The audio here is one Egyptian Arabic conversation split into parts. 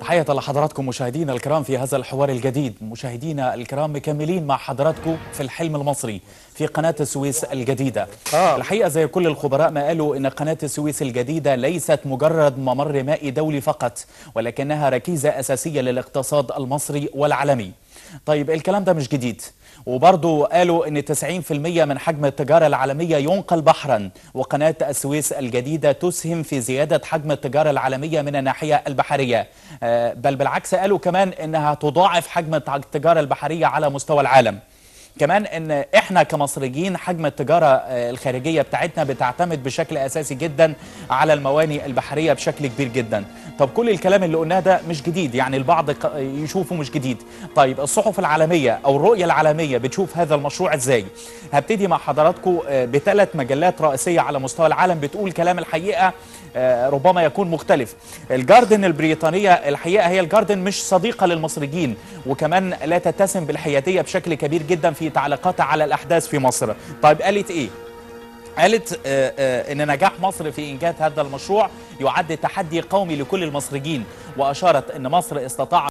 تحية لحضراتكم مشاهدينا الكرام في هذا الحوار الجديد مشاهدينا الكرام مكملين مع حضراتكم في الحلم المصري في قناة السويس الجديدة آه. الحقيقة زي كل الخبراء ما قالوا إن قناة السويس الجديدة ليست مجرد ممر مائي دولي فقط ولكنها ركيزة أساسية للاقتصاد المصري والعالمي طيب الكلام ده مش جديد وبرضه قالوا ان 90% من حجم التجاره العالميه ينقل بحرا وقناه السويس الجديده تسهم في زياده حجم التجاره العالميه من الناحيه البحريه آه، بل بالعكس قالوا كمان انها تضاعف حجم التجاره البحريه على مستوى العالم كمان ان احنا كمصريين حجم التجاره آه، الخارجيه بتاعتنا بتعتمد بشكل اساسي جدا على الموانئ البحريه بشكل كبير جدا طب كل الكلام اللي قلناه ده مش جديد يعني البعض ق- يشوفه مش جديد طيب الصحف العالميه او الرؤيه العالميه بتشوف هذا المشروع ازاي هبتدي مع حضراتكم آه، بثلاث مجلات رئيسيه على مستوى العالم بتقول كلام الحقيقه آه، ربما يكون مختلف الجاردن البريطانيه الحقيقه هي الجاردن مش صديقه للمصريين وكمان لا تتسم بالحياديه بشكل كبير جدا في تعليقاتها على الاحداث في مصر طيب قالت ايه قالت آه، آه، ان نجاح مصر في انجاز هذا المشروع يعد تحدي قومي لكل المصريين واشارت ان مصر استطاع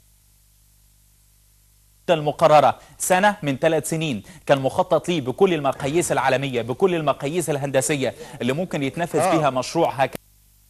المقررة سنة من ثلاث سنين كان مخطط ليه بكل المقاييس العالمية بكل المقاييس الهندسية اللي ممكن يتنفذ آه. فيها مشروع هكذا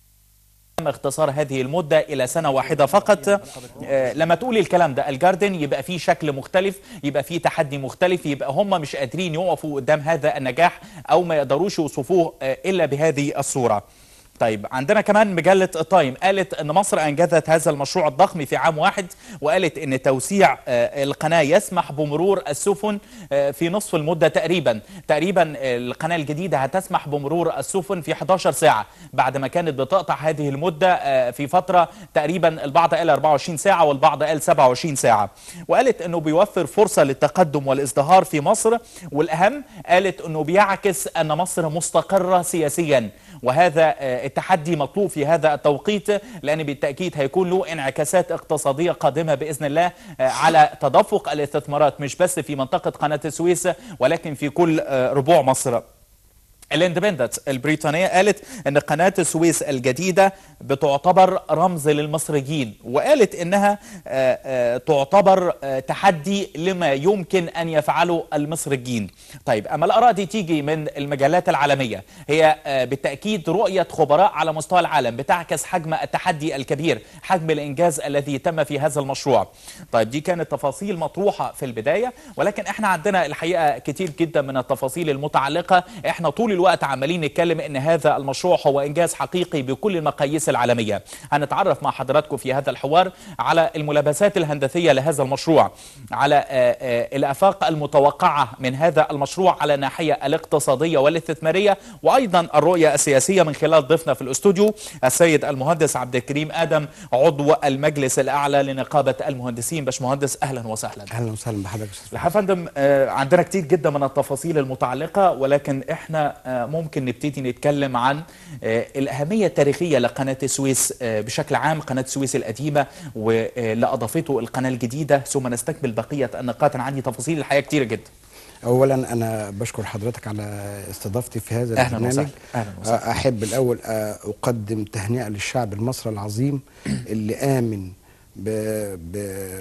تم اختصار هذه المدة إلى سنة واحدة فقط آه، لما تقولي الكلام ده الجاردن يبقى فيه شكل مختلف يبقى فيه تحدي مختلف يبقى هم مش قادرين يقفوا قدام هذا النجاح أو ما يقدروش يوصفوه آه، إلا بهذه الصورة طيب عندنا كمان مجلة التايم قالت أن مصر أنجزت هذا المشروع الضخم في عام واحد وقالت أن توسيع آه، القناة يسمح بمرور السفن آه، في نصف المدة تقريبا تقريبا القناة الجديدة هتسمح بمرور السفن في 11 ساعة بعد ما كانت بتقطع هذه المدة آه، في فترة تقريبا البعض قال 24 ساعة والبعض قال 27 ساعة وقالت أنه بيوفر فرصة للتقدم والازدهار في مصر والأهم قالت أنه بيعكس أن مصر مستقرة سياسيا وهذا آه، التحدي مطلوب في هذا التوقيت لأن بالتأكيد هيكون له انعكاسات اقتصادية قادمة بإذن الله آه، على تدفق الاستثمارات مش بس في منطقة قناة السويس ولكن في كل آه، ربوع مصر الاندبندنت البريطانية قالت ان قناة السويس الجديدة بتعتبر رمز للمصريين وقالت انها آه، آه، تعتبر آه، تحدي لما يمكن ان يفعله المصريين طيب اما الاراء دي تيجي من المجلات العالمية هي آه، بالتأكيد رؤية خبراء على مستوى العالم بتعكس حجم التحدي الكبير حجم الانجاز الذي تم في هذا المشروع طيب دي كانت تفاصيل مطروحة في البداية ولكن احنا عندنا الحقيقة كتير جدا من التفاصيل المتعلقة احنا طول الوقت عمالين نتكلم ان هذا المشروع هو انجاز حقيقي بكل المقاييس العالمية هنتعرف مع حضراتكم في هذا الحوار على الملابسات الهندسية لهذا المشروع على آه، آه، الافاق المتوقعة من هذا المشروع على الناحية الاقتصادية والاستثمارية وايضا الرؤية السياسية من خلال ضيفنا في الاستوديو السيد المهندس عبد الكريم ادم عضو المجلس الاعلى لنقابة المهندسين باشمهندس اهلا وسهلا اهلا وسهلا بحضرتك يا أستاذ الحقيقة يا فندم آه، عندنا كتير جدا من التفاصيل المتعلقة ولكن احنا آه، ممكن نبتدي نتكلم عن آه، الأهمية التاريخية لقناة السويس آه، بشكل عام قناة السويس القديمة واللي أضافته القناة الجديدة ثم نستكمل بقية النقاط أنا عندي تفاصيل الحقيقة كتير جدا اولا انا بشكر حضرتك على استضافتي في هذا أهلاً البرنامج وسهلاً. أهلاً وسهلاً. احب الاول آه، اقدم تهنئه للشعب المصري العظيم اللي امن ب... ب...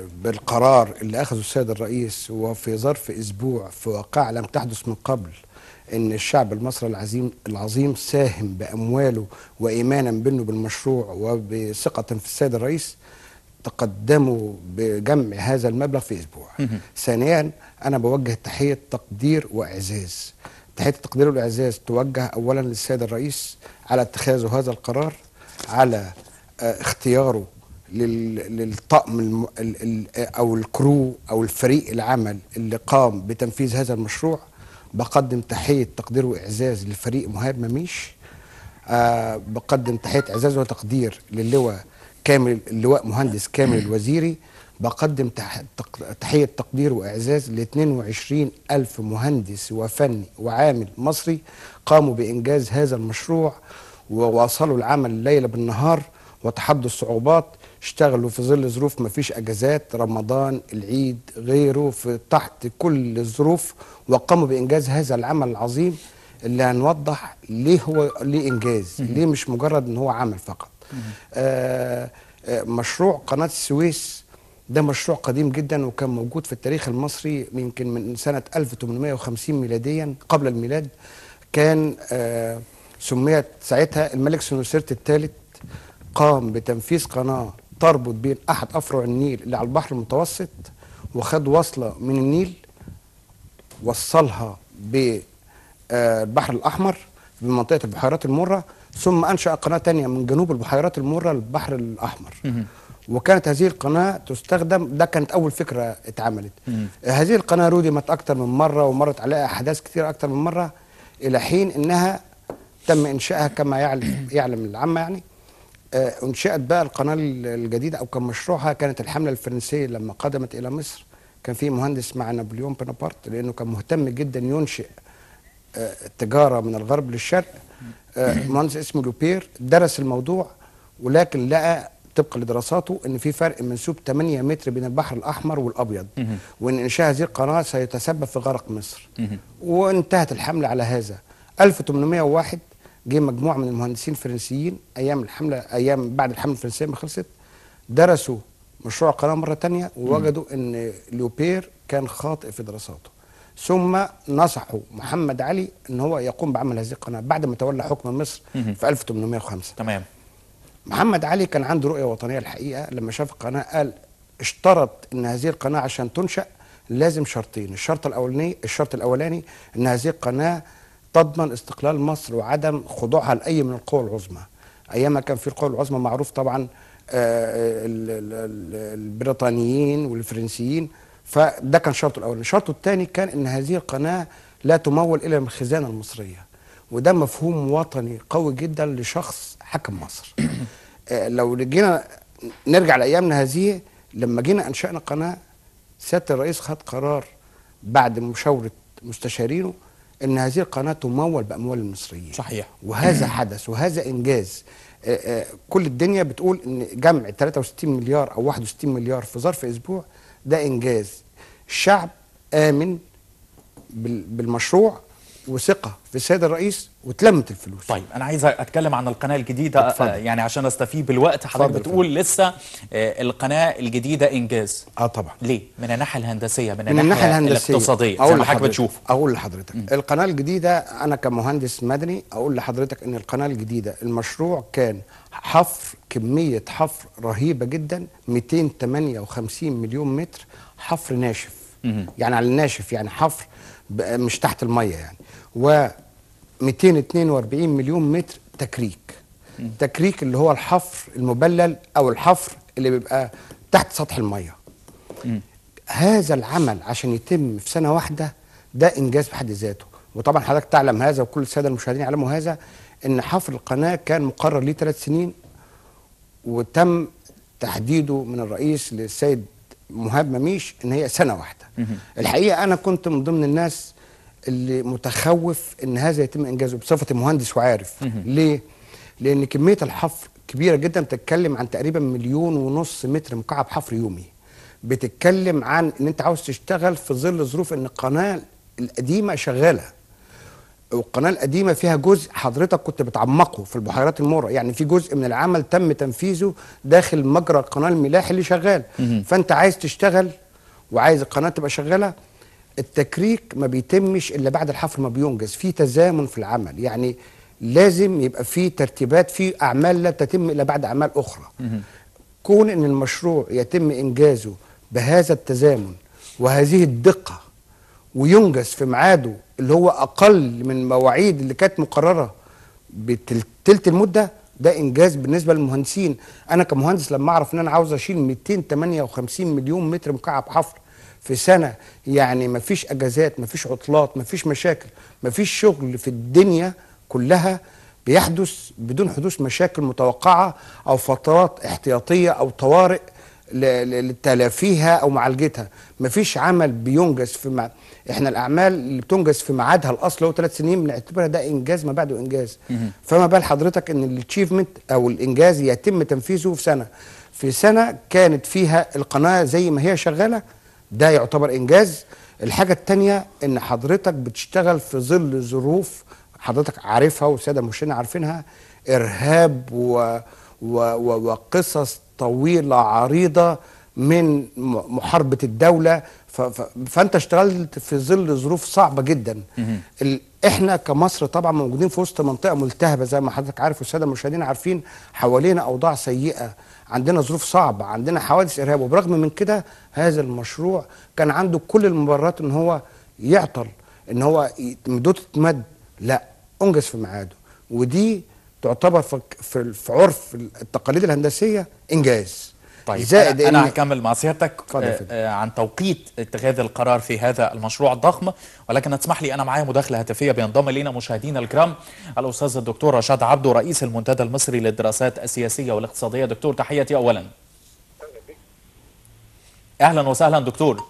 بالقرار اللي اخذه السيد الرئيس وفي ظرف اسبوع في واقعه لم تحدث من قبل ان الشعب المصري العظيم العظيم ساهم بامواله وايمانا بانه بالمشروع وبثقه في السيد الرئيس تقدموا بجمع هذا المبلغ في اسبوع. ثانيا انا بوجه تحيه تقدير واعزاز. تحيه التقدير والاعزاز توجه اولا للسيد الرئيس على اتخاذه هذا القرار على آه، اختياره لل- للطقم الم... ال... ال... او الكرو او الفريق العمل اللي قام بتنفيذ هذا المشروع بقدم تحيه تقدير واعزاز لفريق مهاب مميش آه بقدم تحيه اعزاز وتقدير للواء كامل اللواء مهندس كامل الوزيري بقدم تح- تق- تحيه تقدير واعزاز ل 22 الف مهندس وفني وعامل مصري قاموا بانجاز هذا المشروع وواصلوا العمل الليل بالنهار وتحدوا الصعوبات اشتغلوا في ظل ظروف ما فيش اجازات رمضان العيد غيره في تحت كل الظروف وقاموا بانجاز هذا العمل العظيم اللي هنوضح ليه هو ليه انجاز ليه مش مجرد ان هو عمل فقط آه آه، مشروع قناه السويس ده مشروع قديم جدا وكان موجود في التاريخ المصري يمكن من سنه 1850 ميلاديا قبل الميلاد كان آه، سميت ساعتها الملك سنوسرت الثالث قام بتنفيذ قناه تربط بين احد افرع النيل اللي على البحر المتوسط وخد وصله من النيل وصلها بالبحر الأحمر بمنطقة البحيرات المرة ثم أنشأ قناة تانية من جنوب البحيرات المرة للبحر الأحمر وكانت هذه القناة تستخدم ده كانت أول فكرة اتعملت هذه القناة ردمت أكتر من مرة ومرت عليها أحداث كثيرة أكتر من مرة إلى حين أنها تم إنشائها كما يعلم, يعلم العامة يعني آه، انشئت بقى القناه الجديده او كان مشروعها كانت الحمله الفرنسيه لما قدمت الى مصر كان في مهندس مع نابليون بونابرت لانه كان مهتم جدا ينشئ آه، التجاره من الغرب للشرق آه، مهندس اسمه لوبير درس الموضوع ولكن لقى طبقا لدراساته ان في فرق منسوب 8 متر بين البحر الاحمر والابيض وان انشاء هذه القناه سيتسبب في غرق مصر وانتهت الحمله على هذا 1801 جه مجموعه من المهندسين الفرنسيين ايام الحمله ايام بعد الحمله الفرنسيه ما خلصت درسوا مشروع القناه مره تانية ووجدوا ان لوبير كان خاطئ في دراساته ثم نصحوا محمد علي ان هو يقوم بعمل هذه القناه بعد ما تولى حكم مصر في 1805 تمام محمد علي كان عنده رؤيه وطنيه الحقيقه لما شاف القناه قال اشترط ان هذه القناه عشان تنشا لازم شرطين الشرط الاولاني الشرط الاولاني ان هذه القناه تضمن استقلال مصر وعدم خضوعها لاي من القوى العظمى ايامها كان في القوى العظمى معروف طبعا آه، ال- ال- ال- البريطانيين والفرنسيين فده كان شرطه الاولاني الشرط الثاني كان ان هذه القناه لا تمول الا من الخزانه المصريه وده مفهوم وطني قوي جدا لشخص حكم مصر آه، لو جينا نرجع لايامنا هذه لما جينا انشانا قناه سياده الرئيس خد قرار بعد مشاوره مستشارينه ان هذه القناه تمول باموال المصريين صحيح. وهذا حدث وهذا انجاز آه، آه، كل الدنيا بتقول ان جمع 63 مليار او 61 مليار في ظرف اسبوع ده انجاز الشعب امن بال- بالمشروع وثقه في السيد الرئيس واتلمت الفلوس طيب انا عايز اتكلم عن القناه الجديده اتفضل. آه، يعني عشان استفيد بالوقت حضرتك اتفضل. بتقول لسه آه، القناه الجديده انجاز اه طبعا ليه من الناحيه الهندسيه من, من الناحيه الهندسيه الاقتصاديه زي اقول ما حضرتك لحضرتك بتشوف اقول لحضرتك القناه الجديده انا كمهندس مدني اقول لحضرتك ان القناه الجديده المشروع كان حفر كميه حفر رهيبه جدا 258 مليون متر حفر ناشف يعني على الناشف يعني حفر ب- مش تحت الميه يعني و 242 مليون متر تكريك تكريك اللي هو الحفر المبلل او الحفر اللي بيبقى تحت سطح الميه هذا العمل عشان يتم في سنه واحده ده انجاز بحد ذاته وطبعا حضرتك تعلم هذا وكل الساده المشاهدين يعلموا هذا ان حفر القناه كان مقرر ليه ثلاث سنين وتم تحديده من الرئيس للسيد مهاب مميش ان هي سنه واحده الحقيقه انا كنت من ضمن الناس اللي متخوف ان هذا يتم انجازه بصفتي مهندس وعارف ليه لان كميه الحفر كبيره جدا بتتكلم عن تقريبا مليون ونص متر مكعب حفر يومي بتتكلم عن ان انت عاوز تشتغل في ظل ظروف ان القناه القديمه شغاله والقناه القديمه فيها جزء حضرتك كنت بتعمقه في البحيرات المره يعني في جزء من العمل تم تنفيذه داخل مجرى القناه الملاحي اللي شغال فانت عايز تشتغل وعايز القناه تبقى شغاله التكريك ما بيتمش الا بعد الحفر ما بينجز في تزامن في العمل يعني لازم يبقى في ترتيبات في اعمال لا تتم الا بعد اعمال اخرى كون ان المشروع يتم انجازه بهذا التزامن وهذه الدقه وينجز في ميعاده اللي هو اقل من المواعيد اللي كانت مقرره بتلت المده ده انجاز بالنسبه للمهندسين انا كمهندس لما اعرف ان انا عاوز اشيل 258 مليون متر مكعب حفر في سنه يعني مفيش اجازات مفيش عطلات مفيش مشاكل مفيش شغل في الدنيا كلها بيحدث بدون حدوث مشاكل متوقعه او فترات احتياطيه او طوارئ ل- ل- لتلافيها او معالجتها مفيش عمل بينجز في مع... احنا الاعمال اللي بتنجز في ميعادها الاصل هو ثلاث سنين بنعتبرها ده انجاز ما بعده انجاز فما بال حضرتك ان الاتشيفمنت او الانجاز يتم تنفيذه في سنه في سنه كانت فيها القناه زي ما هي شغاله ده يعتبر انجاز الحاجه الثانيه ان حضرتك بتشتغل في ظل ظروف حضرتك عارفها والساده المشاهدين عارفينها ارهاب و... و... و... وقصص طويله عريضه من م- محاربه الدوله ف... ف... فانت اشتغلت في ظل ظروف صعبه جدا ال... احنا كمصر طبعا موجودين في وسط منطقه ملتهبه زي ما حضرتك عارف والساده المشاهدين عارفين حوالينا اوضاع سيئه عندنا ظروف صعبه عندنا حوادث ارهاب وبرغم من كده هذا المشروع كان عنده كل المبررات ان هو يعطل ان هو ي- مدته تتمد لا انجز في ميعاده ودي تعتبر في في- في عرف التقاليد الهندسيه انجاز طيب زائد انا, أنا إن- هكمل مع سيادتك اتفضل يا آه، فندم. آه، عن توقيت اتخاذ القرار في هذا المشروع الضخم ولكن تسمح لي انا معايا مداخله هاتفيه بينضم الينا مشاهدينا الكرام الاستاذ الدكتور رشاد عبده رئيس المنتدى المصري للدراسات السياسيه والاقتصاديه دكتور تحياتي اولا اهلا وسهلا دكتور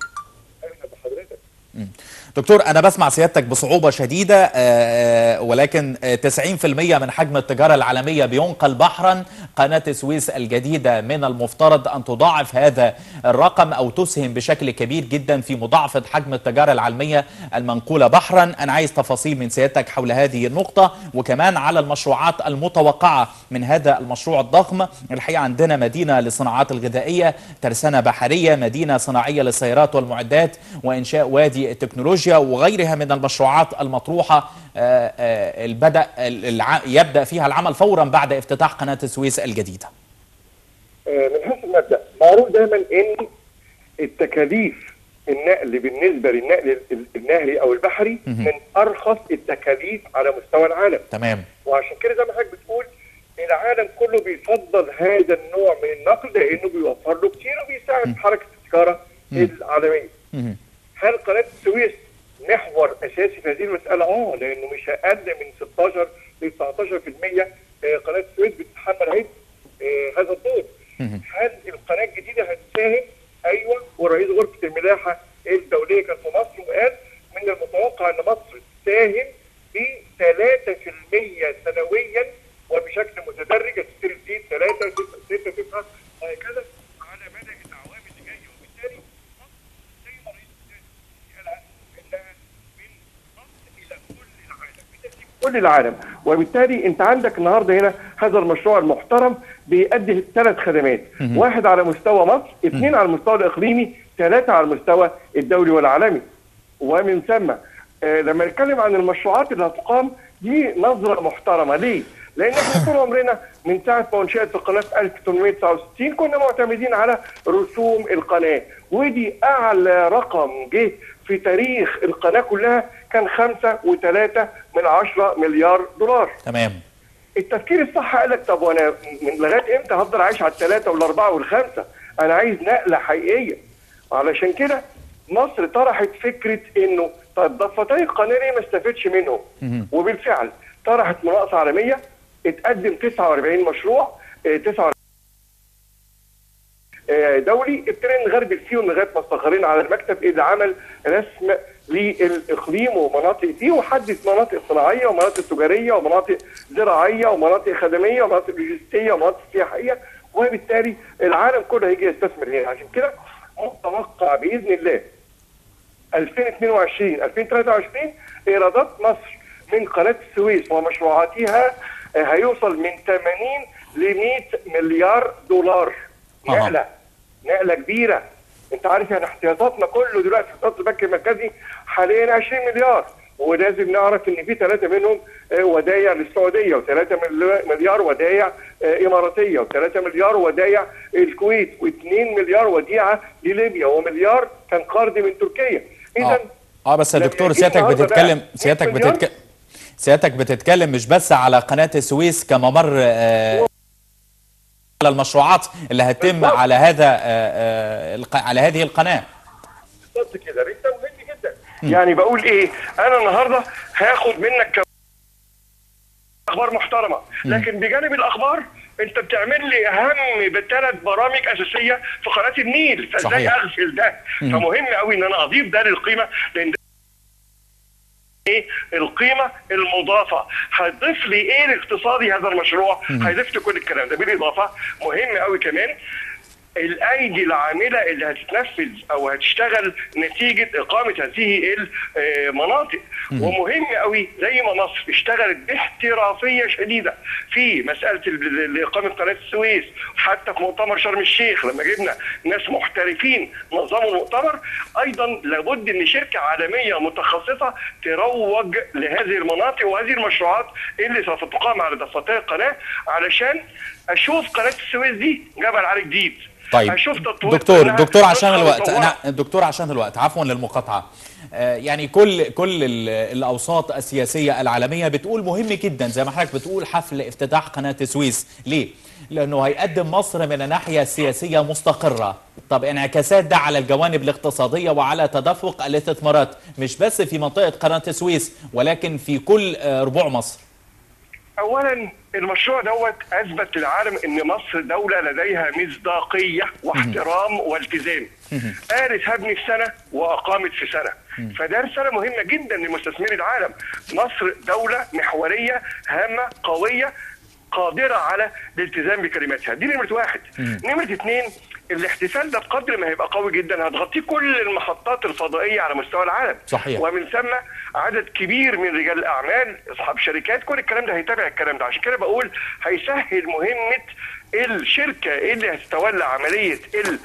دكتور أنا بسمع سيادتك بصعوبة شديدة آه، آه، ولكن آه، 90% من حجم التجارة العالمية بينقل بحرا قناة السويس الجديدة من المفترض أن تضاعف هذا الرقم أو تسهم بشكل كبير جدا في مضاعفة حجم التجارة العالمية المنقولة بحرا أنا عايز تفاصيل من سيادتك حول هذه النقطة وكمان على المشروعات المتوقعة من هذا المشروع الضخم الحقيقة عندنا مدينة للصناعات الغذائية ترسانة بحرية مدينة صناعية للسيارات والمعدات وإنشاء وادي التكنولوجيا وغيرها من المشروعات المطروحة آه، آه، البدأ الع- يبدأ فيها العمل فورا بعد افتتاح قناة السويس الجديدة آه، من حيث المبدا معروف دايما ان التكاليف النقل بالنسبه للنقل ال- النهري او البحري من ارخص التكاليف على مستوى العالم تمام وعشان كده زي ما حضرتك بتقول العالم كله بيفضل هذا النوع من النقل لانه بيوفر له كتير وبيساعد في حركه التجاره العالميه. مهم. هل قناه السويس محور اساسي في هذه المساله؟ اه لانه مش اقل من 16 ل 19% آه، قناه السويس بتتحمل عبء آه، هذا الدور. مهم. هل القناه الجديده هتساهم؟ ايوه ورئيس غرفه الملاحه الدوليه كان في مصر وقال من المتوقع ان مصر تساهم ب 3% سنويا وبشكل متدرج هتشتري الزيت 3 6 9 وهكذا على مدى الاعوام اللي جايه وبالتالي مصر زي ما رئيس الوزراء قال انها من مصر الى كل العالم بتدي كل العالم وبالتالي انت عندك النهارده هنا هذا المشروع المحترم بيؤدي ثلاث خدمات واحد على مستوى مصر اثنين على المستوى الاقليمي ثلاثه على المستوى الدولي والعالمي ومن ثم آه لما نتكلم عن المشروعات اللي هتقام دي نظره محترمه ليه؟ لان احنا طول عمرنا من ساعه ما انشئت القناه في 1869 كنا معتمدين على رسوم القناه ودي اعلى رقم جه في تاريخ القناه كلها كان خمسة وثلاثة من عشرة مليار دولار تمام التفكير الصح قال لك طب وانا من لغايه امتى هفضل عايش على الثلاثه والاربعه والخمسه؟ انا عايز نقله حقيقيه. علشان كده مصر طرحت فكره انه طب ضفتي القناه ليه ما استفدش منهم؟ وبالفعل طرحت مناقصه عالميه اتقدم 49 مشروع اه، 49 اه، دولي ابتدينا نغربل فيهم لغايه ما استقرينا على المكتب اللي عمل رسم للاقليم ومناطق فيه وحدد مناطق صناعيه ومناطق تجاريه ومناطق زراعيه ومناطق خدميه ومناطق لوجستيه ومناطق سياحيه وبالتالي العالم كله هيجي يستثمر هنا عشان كده متوقع باذن الله 2022 2023 ايرادات مصر من قناه السويس ومشروعاتها آه، هيوصل من 80 ل 100 مليار دولار أها. نقله نقله كبيره انت عارف يعني احتياطاتنا كله دلوقتي في احتياطات البنك المركزي حاليا 20 مليار ولازم نعرف ان في ثلاثه منهم آه، ودايع للسعوديه وثلاثه مليار ودايع آه، اماراتيه وثلاثه مليار ودايع الكويت واثنين مليار وديعه لليبيا ومليار كان قرض من تركيا اذا اه اه بس يا لما دكتور يجي سيادتك النهاردة بتتكلم بقى سيادتك 100 مليار؟ بتتكلم سيادتك بتتكلم مش بس على قناة السويس كممر آه، على المشروعات اللي هتتم بالضبط. على هذا آه، آه، الق- على هذه القناة بالظبط كده انت مهم جدا يعني بقول ايه انا النهارده هاخد منك ك- اخبار محترمه لكن بجانب الاخبار انت بتعمل لي اهم بثلاث برامج اساسيه في قناه النيل فازاي صحيح. اغفل ده فمهم قوي ان انا اضيف ده للقيمه لان ده ايه القيمه المضافه هتضيف لي ايه الاقتصادي هذا المشروع هيضيف لي كل الكلام ده بالاضافه مهم قوي كمان الايدي العامله اللي هتتنفذ او هتشتغل نتيجه اقامه هذه المناطق ومهم قوي زي ما مصر اشتغلت باحترافيه شديده في مساله ال- ال- اقامه قناه السويس حتى في مؤتمر شرم الشيخ لما جبنا ناس محترفين نظموا المؤتمر ايضا لابد ان شركه عالميه متخصصه تروج لهذه المناطق وهذه المشروعات اللي سوف تقام على ضفتي القناه علشان اشوف قناه السويس دي جبل علي جديد طيب اشوف تطوير دكتور إنها دكتور عشان نسخة الوقت مطورة. انا دكتور عشان الوقت عفوا للمقاطعه آه، يعني كل كل ال- الاوساط السياسيه العالميه بتقول مهم جدا زي ما حضرتك بتقول حفل افتتاح قناه السويس ليه لانه هيقدم مصر من الناحيه السياسيه مستقره طب انعكاسات ده على الجوانب الاقتصاديه وعلى تدفق الاستثمارات مش بس في منطقه قناه السويس ولكن في كل آه، ربوع مصر اولا المشروع دوت اثبت للعالم ان مصر دوله لديها مصداقيه واحترام والتزام قالت هبني في سنه واقامت في سنه فده رساله مهمه جدا لمستثمري العالم مصر دوله محوريه هامه قويه قادره على الالتزام بكلماتها دي نمره واحد نمره اثنين الاحتفال ده بقدر ما هيبقى قوي جدا هتغطيه كل المحطات الفضائيه على مستوى العالم صحيح. ومن ثم عدد كبير من رجال الاعمال اصحاب شركات كل الكلام ده هيتابع الكلام ده عشان كده بقول هيسهل مهمه الشركه اللي هتتولى عمليه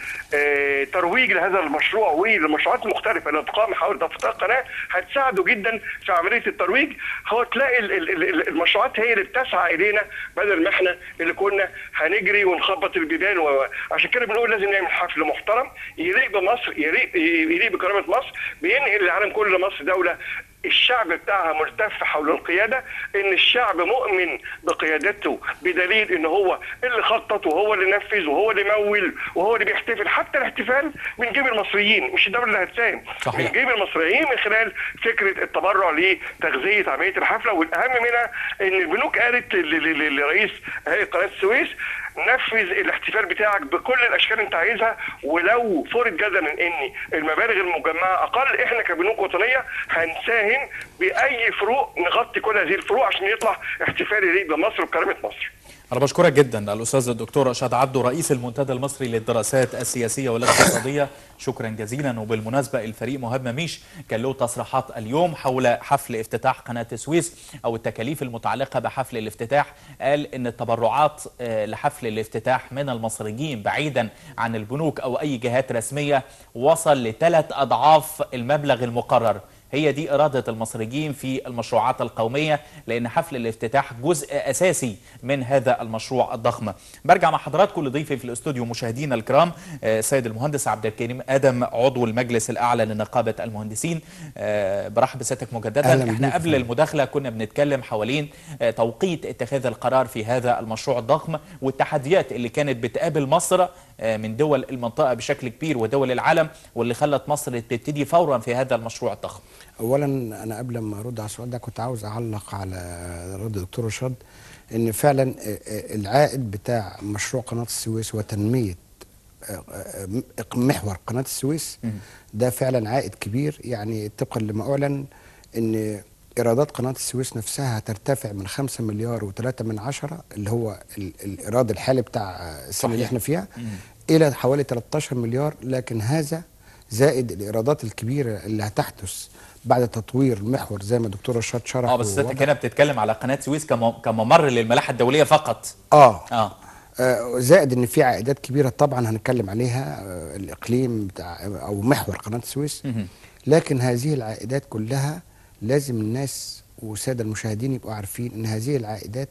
الترويج لهذا المشروع والمشروعات المختلفه اللي هتقام حول ضفتي القناه هتساعده جدا في عمليه الترويج هو تلاقي ال- ال- ال- المشروعات هي اللي بتسعى الينا بدل ما احنا اللي كنا هنجري ونخبط البيبان وعشان كده بنقول لازم نعمل حفل محترم يليق بمصر يليق يليق بكرامه مصر بينقل للعالم كله مصر دوله الشعب بتاعها ملتف حول القياده ان الشعب مؤمن بقيادته بدليل ان هو اللي خطط وهو اللي نفذ وهو اللي مول وهو اللي بيحتفل حتى الاحتفال من جيب المصريين مش الدوله اللي هتساهم صحيح. من جيب المصريين من خلال فكره التبرع لتغذيه عمليه الحفله والاهم منها ان البنوك قالت ل- ل- ل- لرئيس هيئه قناه السويس نفذ الاحتفال بتاعك بكل الاشكال اللي انت عايزها ولو فرض جدلا ان المبالغ المجمعه اقل احنا كبنوك وطنيه هنساهم باي فروق نغطي كل هذه الفروق عشان يطلع احتفال يليق بمصر وبكرامه مصر. أنا بشكرك جدا الأستاذ الدكتور رشاد عبده رئيس المنتدى المصري للدراسات السياسية والاقتصادية شكرا جزيلا وبالمناسبة الفريق مهاب مميش كان له تصريحات اليوم حول حفل افتتاح قناة السويس أو التكاليف المتعلقة بحفل الافتتاح قال إن التبرعات آه، لحفل الافتتاح من المصريين بعيدا عن البنوك أو أي جهات رسمية وصل لثلاث أضعاف المبلغ المقرر هي دي إرادة المصريين في المشروعات القومية لأن حفل الافتتاح جزء أساسي من هذا المشروع الضخم برجع مع حضراتكم لضيفي في الاستوديو مشاهدينا الكرام آه، سيد المهندس عبد الكريم آدم عضو المجلس الأعلى لنقابة المهندسين آه، برحب بسيادتك مجددا أهلا احنا بيك. قبل المداخلة كنا بنتكلم حوالين آه، توقيت اتخاذ القرار في هذا المشروع الضخم والتحديات اللي كانت بتقابل مصر آه، من دول المنطقة بشكل كبير ودول العالم واللي خلت مصر تبتدي فورا في هذا المشروع الضخم اولا انا قبل ما ارد على السؤال ده كنت عاوز اعلق على رد الدكتور رشاد ان فعلا آه، آه، العائد بتاع مشروع قناه السويس وتنميه آه، آه، محور قناه السويس ده فعلا عائد كبير يعني طبقا لما اعلن ان ايرادات قناه السويس نفسها هترتفع من 5 مليار و3 من عشرة اللي هو ال- الايراد الحالي بتاع السنه اللي صحيح. احنا فيها الى حوالي 13 مليار لكن هذا زائد الايرادات الكبيره اللي هتحدث بعد تطوير محور زي ما الدكتور رشاد شرح اه بس ووضح. انت هنا بتتكلم على قناه سويس كم- كممر للملاحه الدوليه فقط اه اه آه، زائد ان في عائدات كبيره طبعا هنتكلم عليها آه، الاقليم بتاع او محور قناه السويس لكن هذه العائدات كلها لازم الناس والساده المشاهدين يبقوا عارفين ان هذه العائدات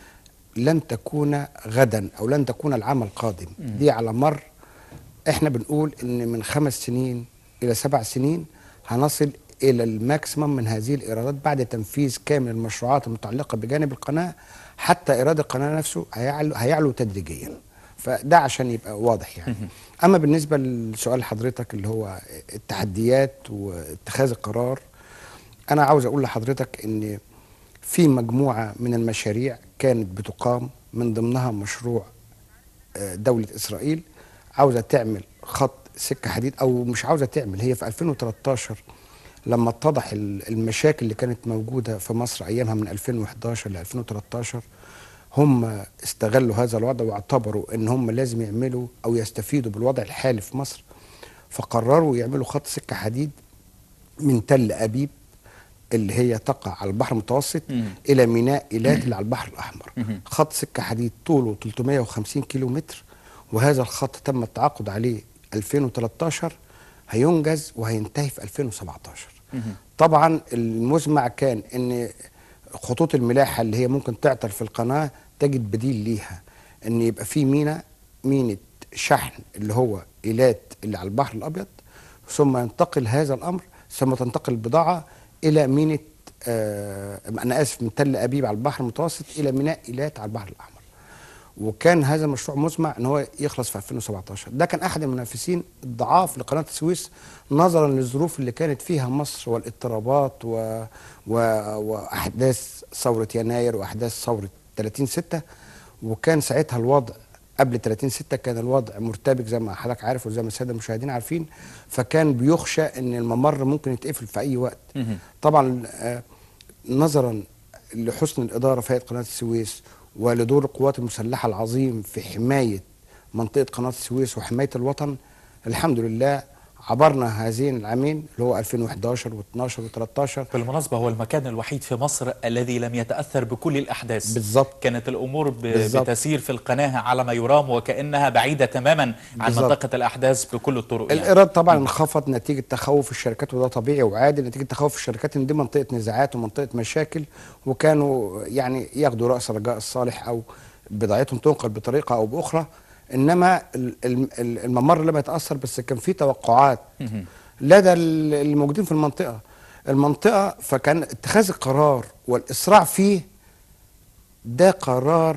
لن تكون غدا او لن تكون العام القادم دي على مر احنا بنقول ان من خمس سنين الى سبع سنين هنصل الى الماكسيمم من هذه الايرادات بعد تنفيذ كامل المشروعات المتعلقه بجانب القناه حتى ايراد القناه نفسه هيعلو, هيعلو تدريجيا فده عشان يبقى واضح يعني اما بالنسبه لسؤال حضرتك اللي هو التحديات واتخاذ القرار انا عاوز اقول لحضرتك ان في مجموعه من المشاريع كانت بتقام من ضمنها مشروع آه، دولة إسرائيل عاوزة تعمل خط سكة حديد أو مش عاوزة تعمل هي في 2013 لما اتضح ال- المشاكل اللي كانت موجودة في مصر أيامها من 2011 ل 2013 هم استغلوا هذا الوضع واعتبروا ان هم لازم يعملوا او يستفيدوا بالوضع الحالي في مصر فقرروا يعملوا خط سكه حديد من تل ابيب اللي هي تقع على البحر المتوسط مم. الى ميناء ايلات اللي على البحر الاحمر مهم. خط سكه حديد طوله 350 كيلو متر وهذا الخط تم التعاقد عليه 2013 هينجز وهينتهي في 2017 مهم. طبعا المزمع كان ان خطوط الملاحه اللي هي ممكن تعطل في القناه تجد بديل ليها ان يبقى في مينا مينه شحن اللي هو ايلات اللي على البحر الابيض ثم ينتقل هذا الامر ثم تنتقل البضاعه الى مينه آه انا اسف من تل ابيب على البحر المتوسط الى ميناء ايلات على البحر الاحمر وكان هذا المشروع مزمع ان هو يخلص في 2017 ده كان احد المنافسين الضعاف لقناه السويس نظرا للظروف اللي كانت فيها مصر والاضطرابات و... و... واحداث ثوره يناير واحداث ثوره 30 6 وكان ساعتها الوضع قبل 30 6 كان الوضع مرتبك زي ما حضرتك عارف وزي ما الساده المشاهدين عارفين فكان بيخشى ان الممر ممكن يتقفل في اي وقت مهم. طبعا آه، نظرا لحسن الاداره في هيئه قناه السويس ولدور القوات المسلحه العظيم في حمايه منطقه قناه السويس وحمايه الوطن الحمد لله عبرنا هذين العامين اللي هو 2011 و12 و13 بالمناسبة هو المكان الوحيد في مصر الذي لم يتأثر بكل الأحداث بالظبط. كانت الأمور ب... بالظبط. بتسير في القناة على ما يرام وكأنها بعيدة تماما عن بالظبط. منطقة الأحداث بكل الطرق يعني. الايراد طبعا انخفض نتيجه تخوف الشركات وده طبيعي وعادي نتيجه تخوف الشركات ان دي منطقه نزاعات ومنطقه مشاكل وكانوا يعني ياخدوا راس رجاء الصالح او بضاعتهم تنقل بطريقه او باخرى انما ال- ال- ال- الممر لم يتاثر بس كان في توقعات مهم. لدى ال- الموجودين في المنطقه المنطقه فكان اتخاذ القرار والاسراع فيه ده قرار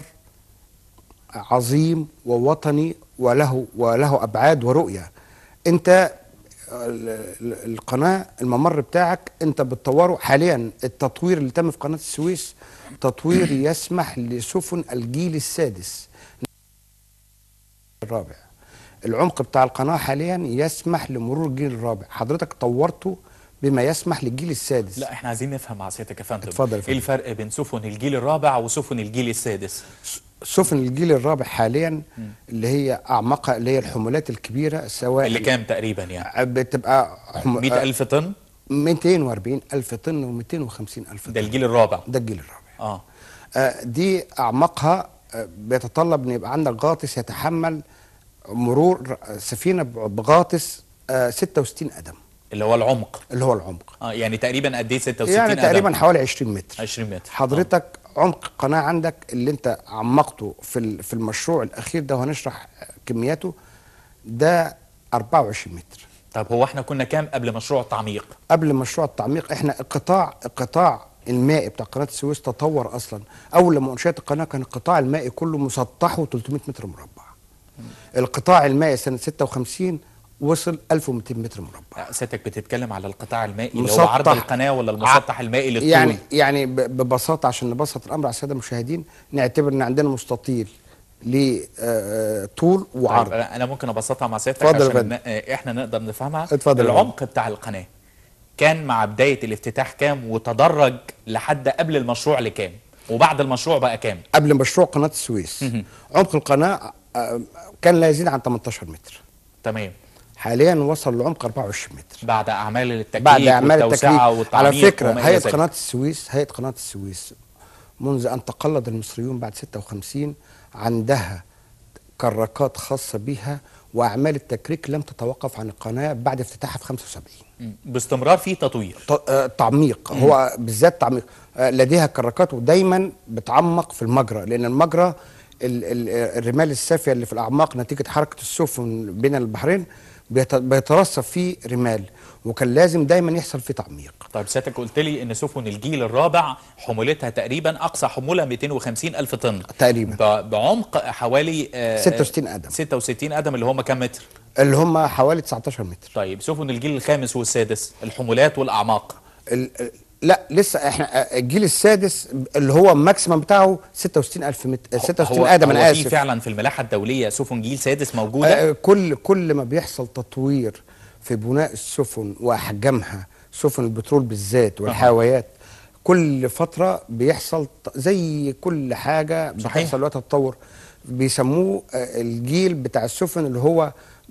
عظيم ووطني وله وله ابعاد ورؤيه انت ال- ال- القناه الممر بتاعك انت بتطوره حاليا التطوير اللي تم في قناه السويس تطوير يسمح لسفن الجيل السادس الرابع العمق بتاع القناه حاليا يسمح لمرور الجيل الرابع حضرتك طورته بما يسمح للجيل السادس لا احنا عايزين نفهم مع سيادتك يا فندم اتفضل يا فندم. ايه الفرق بين سفن الجيل الرابع وسفن الجيل السادس سفن الجيل الرابع حاليا اللي هي اعمقها اللي هي الحمولات الكبيره سواء اللي كام تقريبا يعني بتبقى حم... 100 ألف طن 240 الف طن و250 الف ده طن الجيل الرابع ده الجيل الرابع اه آه، دي اعماقها آه، بيتطلب ان يبقى عندك غاطس يتحمل مرور سفينه بغاطس آه، 66 قدم اللي هو العمق اللي هو العمق اه يعني تقريبا قد ايه 66 يعني قدم؟ تقريبا حوالي 20 متر 20 متر حضرتك عمق القناه عندك اللي انت عمقته في ال- في المشروع الاخير ده وهنشرح كمياته ده 24 متر طب هو احنا كنا كام قبل مشروع التعميق قبل مشروع التعميق احنا القطاع القطاع المائي بتاع قناه السويس تطور اصلا اول لما انشات القناه كان القطاع المائي كله مسطحه 300 متر مربع القطاع المائي سنه 56 وصل 1200 متر مربع آه، سيادتك بتتكلم على القطاع المائي اللي هو مسطح. عرض القناه ولا المسطح المائي للطول يعني يعني ب- ببساطه عشان نبسط الامر على الساده المشاهدين نعتبر ان عندنا مستطيل لطول وعرض طيب انا ممكن ابسطها مع سيادتك اتفضل يا عشان فندم. ن- آه، احنا نقدر نفهمها اتفضل يا العمق بتاع القناه كان مع بدايه الافتتاح كام وتدرج لحد قبل المشروع لكام وبعد المشروع بقى كام قبل مشروع قناه السويس عمق القناه آه، كان لا يزيد عن 18 متر تمام حاليا وصل لعمق 24 متر بعد اعمال التكييف بعد اعمال والتوسعه التكليف والتعميق على فكره وما إلى هيئه ذلك. قناه السويس هيئه قناه السويس منذ ان تقلد المصريون بعد 56 عندها كراكات خاصه بها واعمال التكريك لم تتوقف عن القناه بعد افتتاحها في 75 مم. باستمرار في تطوير ت- آه، تعميق هو بالذات تعميق آه، لديها كراكات ودايما بتعمق في المجرى لان المجرى ال- ال- الرمال السافيه اللي في الاعماق نتيجه حركه السفن بين البحرين بيت- بيترسب فيه رمال وكان لازم دايما يحصل فيه تعميق طيب سيادتك قلت لي ان سفن الجيل الرابع حمولتها تقريبا اقصى حمولها 250 الف طن تقريبا. ب- بعمق حوالي آه، 66 قدم 66 قدم اللي هم كام متر اللي هم حوالي 19 متر طيب سفن الجيل الخامس والسادس الحمولات والاعماق ال- ال- لا لسه احنا آه، الجيل السادس اللي هو الماكسيمم بتاعه 66000 متر 66 هو قدم هو انا في اسف فعلا في الملاحه الدوليه سفن جيل سادس موجوده آه، كل كل ما بيحصل تطوير في بناء السفن واحجامها سفن البترول بالذات والحاويات كل فتره بيحصل ت- زي كل حاجه صحيح. بتحصل وقت التطور بيسموه آه، الجيل بتاع السفن اللي هو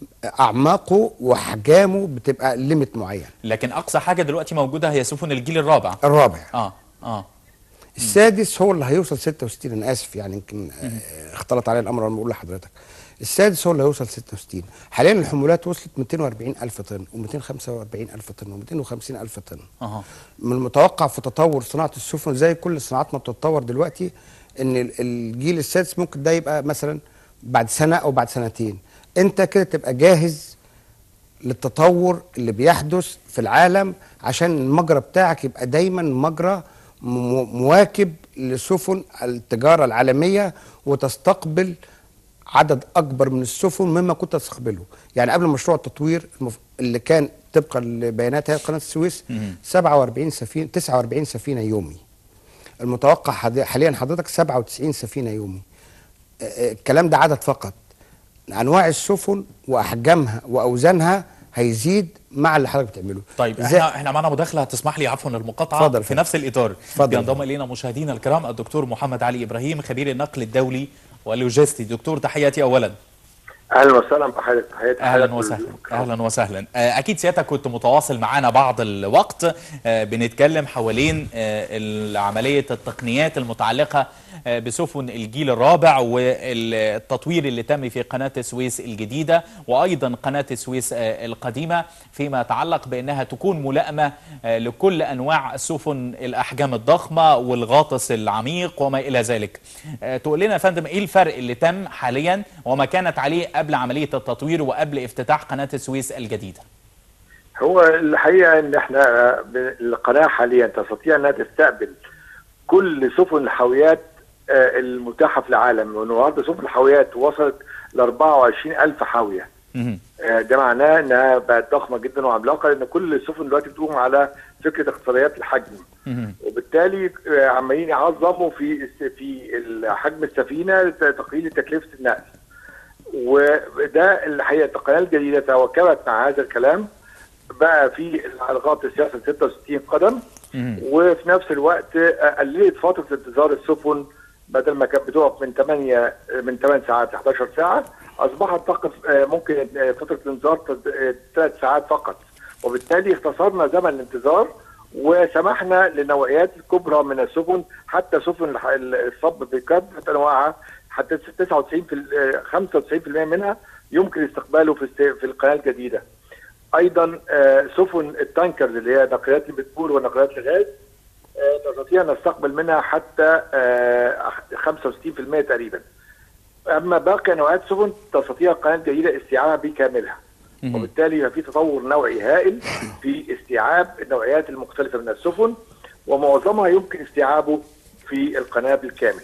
اعماقه واحجامه بتبقى ليميت معين لكن اقصى حاجه دلوقتي موجوده هي سفن الجيل الرابع الرابع اه اه السادس هو اللي هيوصل 66 انا اسف يعني يمكن آه، اختلط علي الامر وانا بقول لحضرتك السادس هو اللي هيوصل 66 حاليا الحمولات وصلت 240 الف طن و245 الف طن و250 الف طن اها من المتوقع في تطور صناعه السفن زي كل الصناعات ما بتتطور دلوقتي ان ال- الجيل السادس ممكن ده يبقى مثلا بعد سنه او بعد سنتين انت كده تبقى جاهز للتطور اللي بيحدث في العالم عشان المجرى بتاعك يبقى دايما مجرى م- مواكب لسفن التجاره العالميه وتستقبل عدد اكبر من السفن مما كنت تستقبله يعني قبل مشروع التطوير المف... اللي كان طبقا لبيانات هيئه قناه السويس 47 سفينه 49 سفينه يومي المتوقع حد- حاليا حضرتك 97 سفينه يومي آه، آه، الكلام ده عدد فقط انواع السفن واحجامها واوزانها هيزيد مع اللي حضرتك بتعمله طيب زي- احنا احنا معانا مداخله هتسمح لي عفوا المقاطعه اتفضل يا في فندم. نفس الاطار اتفضل. ينضم الينا مشاهدينا الكرام الدكتور محمد علي ابراهيم خبير النقل الدولي واللوجستي دكتور تحياتي اولا اهلا وسهلا بحضرتك تحياتي اهلا لحضرتك وسهلا والكرام. اهلا وسهلا آه، اكيد سيادتك كنت متواصل معانا بعض الوقت آه، بنتكلم حوالين آه، عمليه التقنيات المتعلقه آه، بسفن الجيل الرابع والتطوير اللي تم في قناه السويس الجديده وايضا قناه السويس آه، القديمه فيما يتعلق بانها تكون ملائمه آه، لكل انواع السفن الاحجام الضخمه والغاطس العميق وما الى ذلك. آه، تقول لنا يا فندم ايه الفرق اللي تم حاليا وما كانت عليه قبل عمليه التطوير وقبل افتتاح قناه السويس الجديده؟ هو الحقيقه ان احنا آه، ب- القناه حاليا تستطيع انها تستقبل كل سفن الحاويات آه، المتاحه في العالم والنهارده سفن الحاويات وصلت ل 24 الف حاويه مهم. آه، ده معناه انها بقت ضخمه جدا وعملاقه لان كل السفن دلوقتي بتقوم على فكره اقتصاديات الحجم مهم. وبالتالي آه، عمالين يعظموا في الس- في ال- حجم السفينه لتقليل تكلفه النقل وده الحقيقه القناه الجديده تواكبت مع هذا الكلام بقى في الغاط السياسه 66 قدم مهم. وفي نفس الوقت آه، قللت فتره انتظار السفن بدل ما كانت بتقف من 8 من 8 ساعات ل 11 ساعه اصبحت تقف آه، ممكن آه، فتره الانتظار 3 ساعات فقط وبالتالي اختصرنا زمن الانتظار وسمحنا لنوعيات الكبرى من السفن حتى سفن الح- الصب بكافه انواعها حتى 99 في ال- آه، 95% منها يمكن استقباله في الس- في القناه الجديده. ايضا آه، سفن التانكرز اللي هي نقلات البترول ونقلات الغاز آه، نستطيع ان نستقبل منها حتى آه، 65% تقريبا. اما باقي نوعيات السفن تستطيع القناه الجديده استيعابها بكاملها. مهم. وبالتالي يبقى في تطور نوعي هائل في استيعاب النوعيات المختلفه من السفن ومعظمها يمكن استيعابه في القناه بالكامل.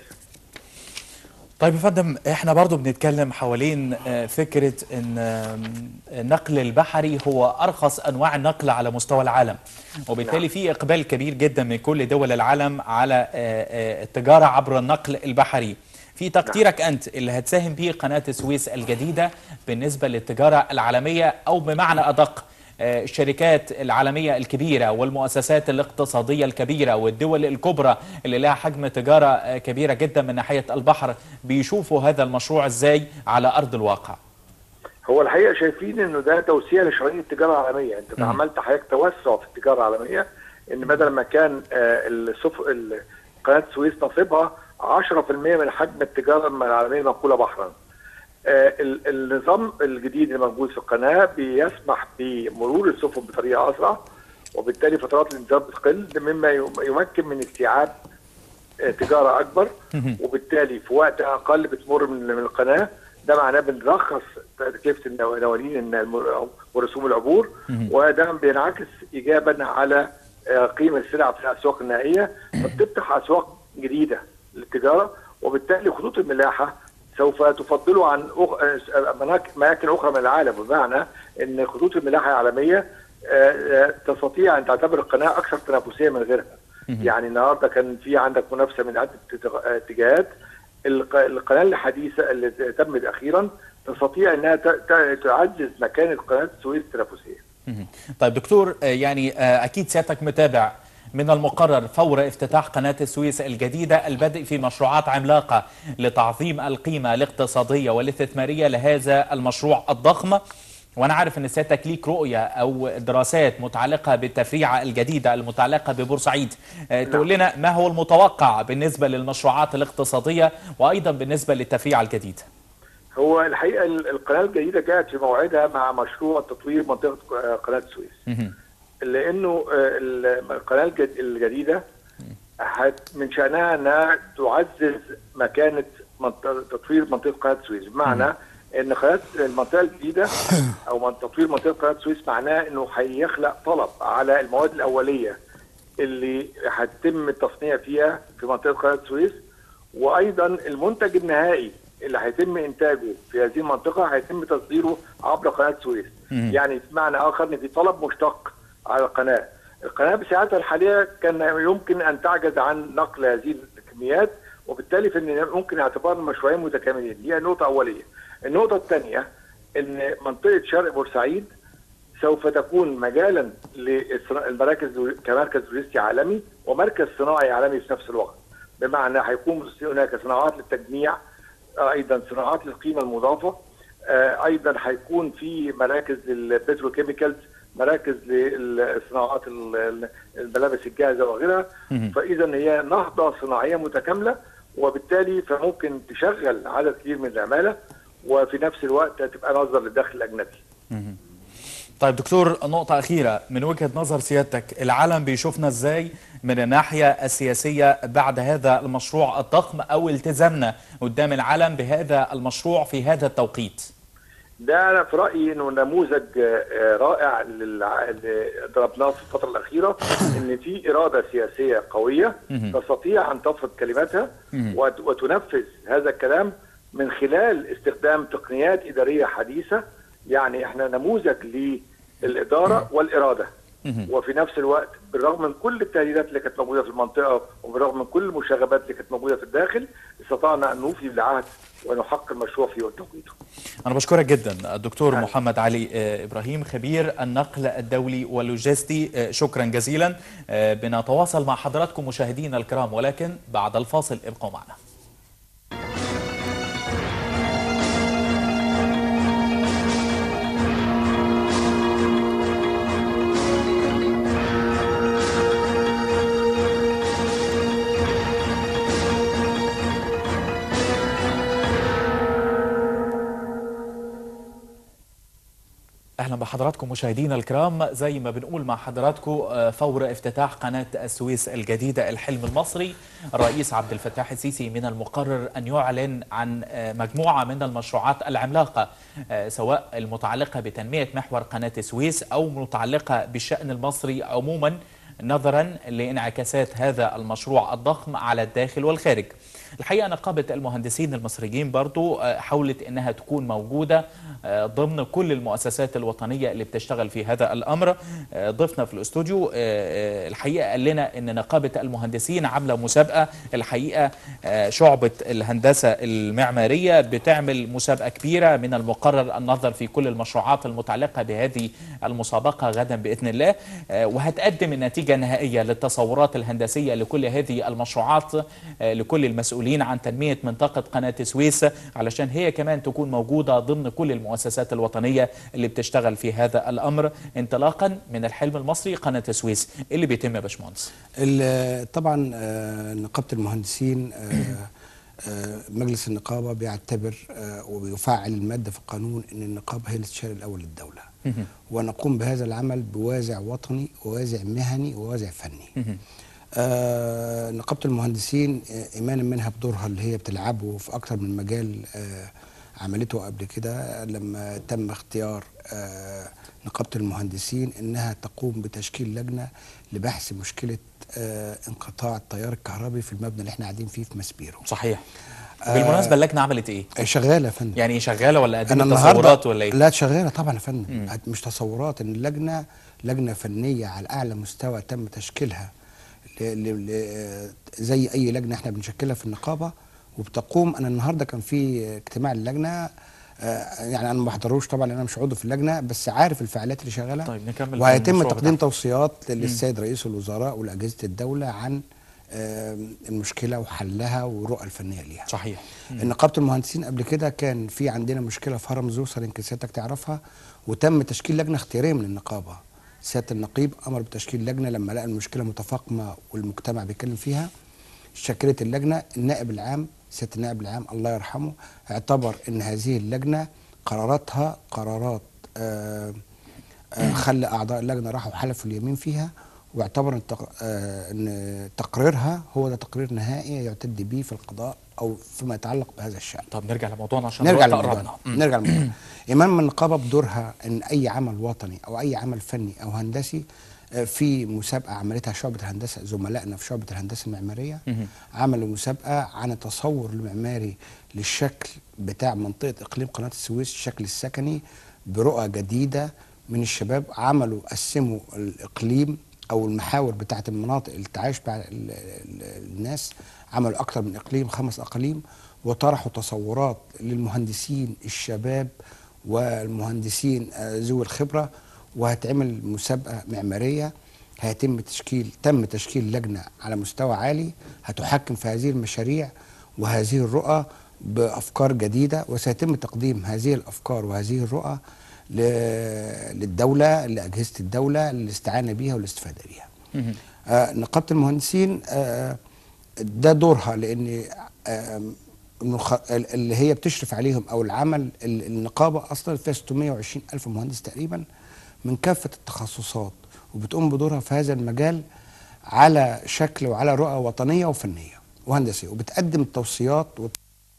طيب يا فندم احنا برضو بنتكلم حوالين آه، فكرة ان آم، النقل البحري هو ارخص انواع النقل على مستوى العالم وبالتالي في اقبال كبير جدا من كل دول العالم على آه، آه، التجارة عبر النقل البحري في تقديرك انت اللي هتساهم به قناة السويس الجديدة بالنسبة للتجارة العالمية او بمعنى ادق آه، الشركات العالمية الكبيرة والمؤسسات الاقتصادية الكبيرة والدول الكبرى اللي لها حجم تجارة آه، كبيرة جدا من ناحية البحر بيشوفوا هذا المشروع ازاي على أرض الواقع هو الحقيقه شايفين انه ده توسيع لشرايين التجاره العالميه، انت مم. عملت حضرتك توسع في التجاره العالميه ان بدل ما كان آه، السف... ال- قناه السويس نصيبها 10% من حجم التجاره العالميه المنقوله بحرا. آه، ال- النظام الجديد اللي موجود في القناه بيسمح بمرور السفن بطريقه اسرع وبالتالي فترات الانذار بتقل مما يم- يمكن من استيعاب آه، تجاره اكبر وبالتالي في وقت اقل بتمر من من القناه ده معناه بنرخص تكلفه النو- نوالين الن- الم- ورسوم العبور وده بينعكس ايجابا على آه، قيمه السلع في الاسواق النهائيه فبتفتح اسواق جديده للتجاره وبالتالي خطوط الملاحه سوف تفضله عن أخ... آه، مناك- اماكن اخرى من العالم بمعنى ان خطوط الملاحه العالميه آه، آه، تستطيع ان تعتبر القناه اكثر تنافسيه من غيرها. يعني النهارده كان في عندك منافسه من عده اتجاه- اتجاهات الق- القناه الحديثه اللي تمت اخيرا تستطيع انها ت- ت- تعزز مكانه قناه السويس التنافسيه. مهم. طيب دكتور آه، يعني آه، اكيد سيادتك متابع من المقرر فور افتتاح قناة السويس الجديدة البدء في مشروعات عملاقة لتعظيم القيمة الاقتصادية والاستثمارية لهذا المشروع الضخم وانا عارف ان سيادتك ليك رؤيه او دراسات متعلقه بالتفريعه الجديده المتعلقه ببورسعيد آه، تقول لنا ما هو المتوقع بالنسبه للمشروعات الاقتصاديه وايضا بالنسبه للتفريعه الجديده هو الحقيقه ال- القناه الجديده جاءت في موعدها مع مشروع تطوير منطقه آه، قناه السويس مهم. لانه آه، ال- القناه الجد- الجديده هت- من شانها انها تعزز مكانه منطقة تطوير منطقه قناه السويس بمعنى ان قناه المنطقه الجديده او من تطوير منطقه قناه السويس معناه انه هيخلق طلب على المواد الاوليه اللي هتتم التصنيع فيها في منطقه قناه السويس وايضا المنتج النهائي اللي هيتم انتاجه في هذه المنطقه هيتم تصديره عبر قناه السويس مم. يعني بمعنى اخر ان في طلب مشتق على القناه القناه بسعتها الحاليه كان يمكن ان تعجز عن نقل هذه الكميات وبالتالي فان ممكن اعتبار المشروعين متكاملين دي نقطه اوليه النقطه الثانيه ان منطقه شرق بورسعيد سوف تكون مجالا للمراكز كمركز تورستي عالمي ومركز صناعي عالمي في نفس الوقت بمعنى هيكون هناك صناعات للتجميع آه، ايضا صناعات للقيمه المضافه آه، ايضا هيكون في مراكز للبتروكيميكالز مراكز للصناعات ال- ال- الملابس الجاهزه وغيرها مهم. فاذا هي نهضه صناعيه متكامله وبالتالي فممكن تشغل عدد كبير من العماله وفي نفس الوقت تبقى مصدر للدخل الاجنبي طيب دكتور نقطة أخيرة من وجهة نظر سيادتك العالم بيشوفنا إزاي من الناحية السياسية بعد هذا المشروع الضخم أو التزامنا قدام العالم بهذا المشروع في هذا التوقيت ده انا في رايي انه نموذج آه، رائع للع- اللي ضربناه في الفتره الاخيره ان في اراده سياسيه قويه مهم. تستطيع ان تفرض كلمتها مهم. وت- وتنفذ هذا الكلام من خلال استخدام تقنيات اداريه حديثه يعني احنا نموذج للاداره والاراده مهم. وفي نفس الوقت بالرغم من كل التهديدات اللي كانت موجوده في المنطقه وبالرغم من كل المشاغبات اللي كانت موجوده في الداخل استطعنا ان نوفي بالعهد ونحقق المشروع في توقيته. أنا بشكرك جدا الدكتور أهلا. محمد علي آه، إبراهيم خبير النقل الدولي واللوجستي آه، شكرا جزيلا آه، بنتواصل مع حضراتكم مشاهدينا الكرام ولكن بعد الفاصل ابقوا معنا اهلا بحضراتكم مشاهدينا الكرام زي ما بنقول مع حضراتكم آه، فور افتتاح قناه السويس الجديده الحلم المصري الرئيس عبد الفتاح السيسي من المقرر ان يعلن عن آه، مجموعه من المشروعات العملاقه آه، سواء المتعلقه بتنميه محور قناه السويس او متعلقه بالشان المصري عموما نظرا لانعكاسات هذا المشروع الضخم على الداخل والخارج الحقيقة نقابة المهندسين المصريين برضو آه، حاولت أنها تكون موجودة آه، ضمن كل المؤسسات الوطنية اللي بتشتغل في هذا الأمر آه، ضيفنا في الاستوديو آه، آه، الحقيقة قال لنا أن نقابة المهندسين عاملة مسابقة الحقيقة آه، شعبة الهندسة المعمارية بتعمل مسابقة كبيرة من المقرر النظر في كل المشروعات المتعلقة بهذه المسابقة غدا بإذن الله آه، وهتقدم النتيجة النهائية للتصورات الهندسية لكل هذه المشروعات آه، لكل المسؤولين عن تنمية منطقة قناة السويس علشان هي كمان تكون موجودة ضمن كل المؤسسات الوطنية اللي بتشتغل في هذا الأمر انطلاقا من الحلم المصري قناة السويس إيه اللي بيتم يا باشمهندس ال- طبعا آه، نقابه المهندسين آه، آه، مجلس النقابه بيعتبر آه، وبيفعل الماده في القانون ان النقابه هي الاستشاري الاول للدوله ونقوم بهذا العمل بوازع وطني ووازع مهني ووازع فني آه نقابه المهندسين آه، ايمانا منها بدورها اللي هي بتلعبه في اكتر من مجال آه عملته قبل كده لما تم اختيار آه نقابه المهندسين انها تقوم بتشكيل لجنه لبحث مشكله آه انقطاع التيار الكهربي في المبنى اللي احنا قاعدين فيه في مسبيرو صحيح بالمناسبة اللجنة عملت إيه؟ آه، شغاله يا فندم يعني شغالة ولا انا قدمت النهارده تصورات ولا إيه؟ لا شغاله طبعا يا فندم مش تصورات ان اللجنه لجنه فنيه على اعلى مستوى تم تشكيلها ل... ل... ل... زي اي لجنه احنا بنشكلها في النقابه وبتقوم انا النهارده كان في اجتماع اللجنه آه، يعني انا ما بحضروش طبعا لان انا مش عضو في اللجنه بس عارف الفعاليات اللي شغاله طيب نكمل وهيتم بالمشروع تقديم بتاعك. توصيات للسيد رئيس الوزراء ولاجهزه الدوله عن آه، المشكله وحلها والرؤى الفنيه ليها صحيح نقابه المهندسين قبل كده كان في عندنا مشكله في هرم زوسر يمكن سيادتك تعرفها وتم تشكيل لجنه اختياريه من النقابه سياده النقيب امر بتشكيل لجنه لما لقى المشكله متفاقمه والمجتمع بيتكلم فيها شكلت اللجنه النائب العام سياده النائب العام الله يرحمه اعتبر ان هذه اللجنه قراراتها قرارات آه آه خلى اعضاء اللجنه راحوا حلفوا اليمين فيها واعتبر ان تق- آه، ان تقريرها هو ده تقرير نهائي يعتد به في القضاء او فيما يتعلق بهذا الشان طب نرجع لموضوعنا عشان نرجع الوقت للموضوع قربنا نرجع للموضوع ايمان من النقابه بدورها ان اي عمل وطني او اي عمل فني او هندسي آه، في مسابقه عملتها شعبه الهندسه زملائنا في شعبه الهندسه المعماريه عملوا مسابقه عن التصور المعماري للشكل بتاع منطقه اقليم قناه السويس الشكل السكني برؤى جديده من الشباب عملوا قسموا الاقليم او المحاور بتاعت المناطق اللي تعايش بها ال- ال- الناس عملوا اكتر من اقليم خمس اقاليم وطرحوا تصورات للمهندسين الشباب والمهندسين آه، ذوي الخبره وهتعمل مسابقه معماريه هيتم تشكيل تم تشكيل لجنه على مستوى عالي هتحكم في هذه المشاريع وهذه الرؤى بافكار جديده وسيتم تقديم هذه الافكار وهذه الرؤى ل- للدوله لاجهزه الدوله للاستعانه بها والاستفاده بها. آه نقابه المهندسين آه ده دورها لان آه المخ- اللي هي بتشرف عليهم او العمل ال- النقابه اصلا فيها 620 الف مهندس تقريبا من كافه التخصصات وبتقوم بدورها في هذا المجال على شكل وعلى رؤى وطنيه وفنيه وهندسيه وبتقدم التوصيات وت-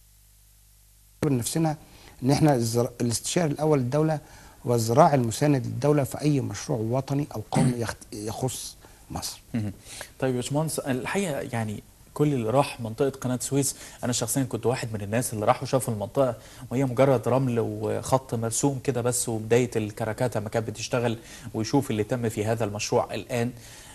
نفسنا ان احنا الزر- الاستشاري الاول للدوله والذراع المساند للدوله في اي مشروع وطني او قومي يخت- يخص مصر. مهم. طيب يا باشمهندس الحقيقه يعني كل اللي راح منطقه قناه السويس انا شخصيا كنت واحد من الناس اللي راحوا شافوا المنطقه وهي مجرد رمل وخط مرسوم كده بس وبدايه الكراكاتا ما كانت بتشتغل ويشوف اللي تم في هذا المشروع الان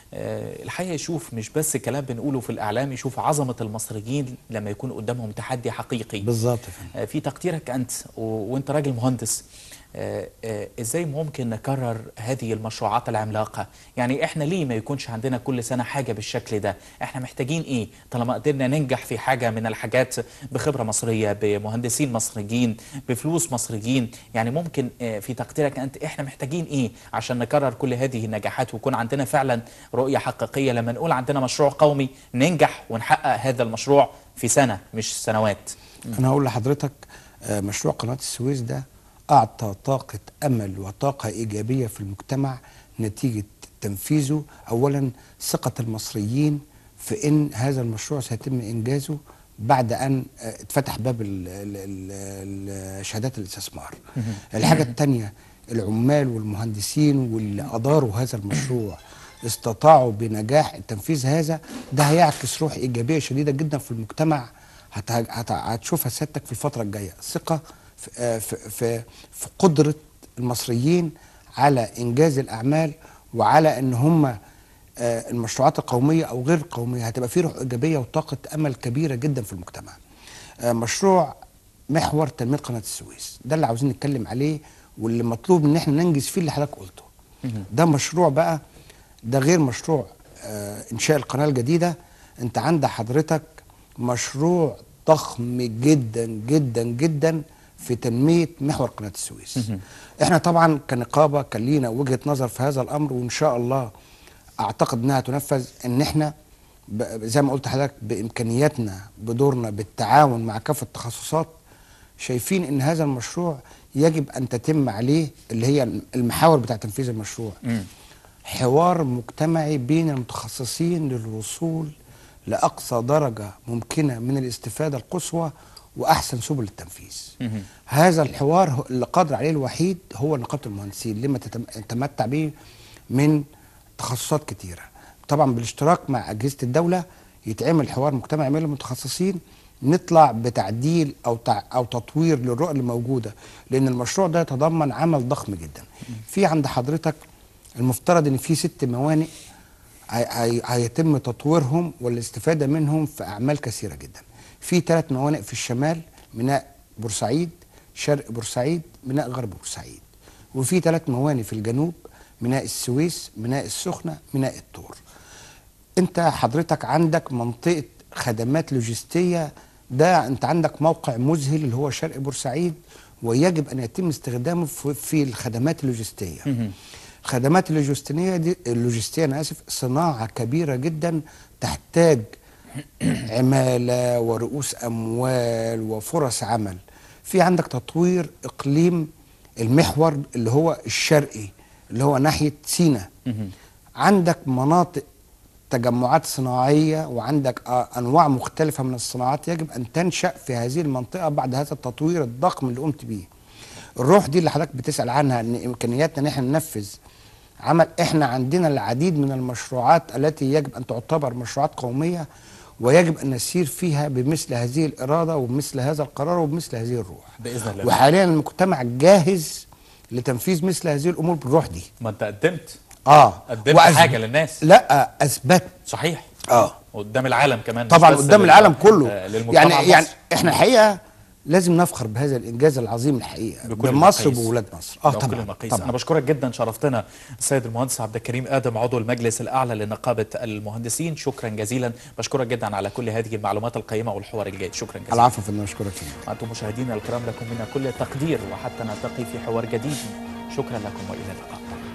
آه، الحقيقه يشوف مش بس كلام بنقوله في الاعلام يشوف عظمه المصريين لما يكون قدامهم تحدي حقيقي بالظبط يا فندم. آه، في تقديرك انت و- وانت راجل مهندس آه، آه، ازاي ممكن نكرر هذه المشروعات العملاقه يعني احنا ليه ما يكونش عندنا كل سنه حاجه بالشكل ده احنا محتاجين ايه طالما قدرنا ننجح في حاجه من الحاجات بخبره مصريه بمهندسين مصريين بفلوس مصريين يعني ممكن آه، في تقديرك انت احنا محتاجين ايه عشان نكرر كل هذه النجاحات ويكون عندنا فعلا رؤيه حقيقيه لما نقول عندنا مشروع قومي ننجح ونحقق هذا المشروع في سنه مش سنوات انا هقول لحضرتك آه، مشروع قناه السويس ده اعطى طاقه امل وطاقه ايجابيه في المجتمع نتيجه تنفيذه اولا ثقه المصريين في ان هذا المشروع سيتم انجازه بعد ان آه، اتفتح باب ال- ال- ال- ال- شهادات الاستثمار. الحاجه الثانيه العمال والمهندسين واللي اداروا هذا المشروع استطاعوا بنجاح تنفيذ هذا ده هيعكس روح ايجابيه شديده جدا في المجتمع هت- هت- هتشوفها سيادتك في الفتره الجايه ثقه في, آه، في, في, في قدره المصريين على انجاز الاعمال وعلى ان هم آه، المشروعات القوميه او غير القوميه هتبقى فيه روح ايجابيه وطاقه امل كبيره جدا في المجتمع. آه، مشروع محور تنميه قناه السويس ده اللي عاوزين نتكلم عليه واللي مطلوب ان احنا ننجز فيه اللي حضرتك قلته. ده مشروع بقى ده غير مشروع آه انشاء القناه الجديده انت عند حضرتك مشروع ضخم جدا جدا جدا في تنميه محور قناه السويس. احنا طبعا كنقابه كان لينا وجهه نظر في هذا الامر وان شاء الله اعتقد انها تنفذ ان احنا ب- زي ما قلت لحضرتك بامكانياتنا بدورنا بالتعاون مع كافه التخصصات شايفين ان هذا المشروع يجب ان تتم عليه اللي هي المحاور بتاع تنفيذ المشروع حوار مجتمعي بين المتخصصين للوصول لاقصى درجه ممكنه من الاستفاده القصوى واحسن سبل التنفيذ هذا الحوار هو- اللي قادر عليه الوحيد هو نقابه المهندسين لما تتم- تتمتع به من تخصصات كتيره طبعا بالاشتراك مع اجهزه الدوله يتعمل حوار مجتمعي بين المتخصصين نطلع بتعديل او تع او تطوير للرؤى اللي موجوده لان المشروع ده يتضمن عمل ضخم جدا في عند حضرتك المفترض ان في ست موانئ هي- هي- هيتم تطويرهم والاستفاده منهم في اعمال كثيره جدا في ثلاث موانئ في الشمال ميناء بورسعيد شرق بورسعيد ميناء غرب بورسعيد وفي ثلاث مواني في الجنوب ميناء السويس ميناء السخنه ميناء الطور انت حضرتك عندك منطقه خدمات لوجستيه ده انت عندك موقع مذهل اللي هو شرق بورسعيد ويجب ان يتم استخدامه في في الخدمات اللوجستيه الخدمات اللوجستيه دي اللوجستيه انا اسف صناعه كبيره جدا تحتاج عماله ورؤوس اموال وفرص عمل في عندك تطوير اقليم المحور اللي هو الشرقي اللي هو ناحيه سينا عندك مناطق تجمعات صناعيه وعندك آه، انواع مختلفه من الصناعات يجب ان تنشا في هذه المنطقه بعد هذا التطوير الضخم اللي قمت بيه الروح دي اللي حضرتك بتسال عنها ان امكانياتنا ان احنا ننفذ عمل احنا عندنا العديد من المشروعات التي يجب ان تعتبر مشروعات قوميه ويجب ان نسير فيها بمثل هذه الاراده وبمثل هذا القرار وبمثل هذه الروح بإذن الله. وحاليا المجتمع جاهز لتنفيذ مثل هذه الامور بالروح دي ما انت قدمت اه قدمت وأثبت- حاجه للناس لا اثبت صحيح آه. قدام العالم كمان مش طبعا بس قدام لل- العالم كله آه، للمجتمع يعني المصري. يعني احنا الحقيقه لازم نفخر بهذا الانجاز العظيم الحقيقه بكل بمصر المقاييس. وبولاد مصر اه بكل طبعا المقاييس طبعا انا بشكرك جدا شرفتنا السيد المهندس عبد الكريم ادم عضو المجلس الاعلى لنقابه المهندسين شكرا جزيلا بشكرك جدا على كل هذه المعلومات القيمه والحوار الجيد شكرا جزيلا العفو فندم اشكرك فيك وانتم مشاهدينا الكرام لكم منا كل التقدير وحتى نلتقي في حوار جديد شكرا لكم والى اللقاء